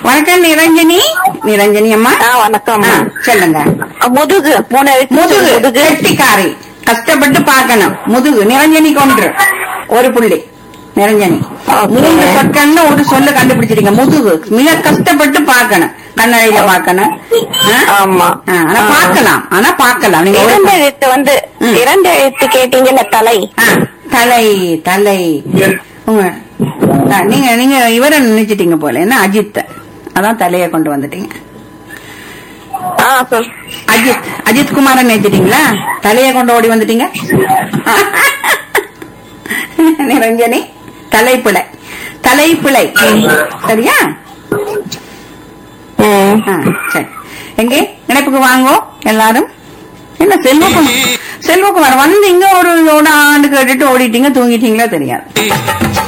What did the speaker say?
வணக்கம் நிரஞ்சனி நிரஞ்சனி அம்மா ஆ, வணக்கம் ஆ, சொல்லுங்க முதுகு மூணு எழுத்து முதுகு முதுகு கெட்டிக்காரி கஷ்டப்பட்டு பார்க்கணும் முதுகு நிரஞ்சனி கொன்று ஒரு புள்ளி நிரஞ்சனி Okay. மூன்று சொற்கள்னு ஒரு சொல்லு கண்டுபிடிச்சிருங்க முதுகு மிக கஷ்டப்பட்டு பார்க்கணும் கண்ணறையில பார்க்கணும் ஆ? ஆமா ஆ, ஆனா பார்க்கலாம் ஆனா பார்க்கலாம் நீங்க ஒரு- இரண்டு எழுத்து வந்து ம். இரண்டு எழுத்து கேட்டீங்கல்ல தலை ஆ, தலை தலை உங்க ஆ, நீங்க நீங்க இவரை நினைச்சிட்டீங்க போல என்ன அஜித் அதான் தலைய கொண்டு வந்துட்டீங்க ஆ சொல் அஜித் அஜித் குமார நினைச்சிட்டீங்களா தலைய கொண்டு ஓடி வந்துட்டீங்க நிரஞ்சனி தலைப்பிழை தலைப்பிழை சரியா ம். ஆ, சரி எங்கே இணைப்புக்கு வாங்கோ எல்லாரும் என்ன செல்வகுமார் செல்வகுமார் வந்து இங்க ஒரு ஒரு ஆண்டு கேட்டுட்டு ஓடிட்டீங்க தூங்கிட்டீங்களா தெரியாது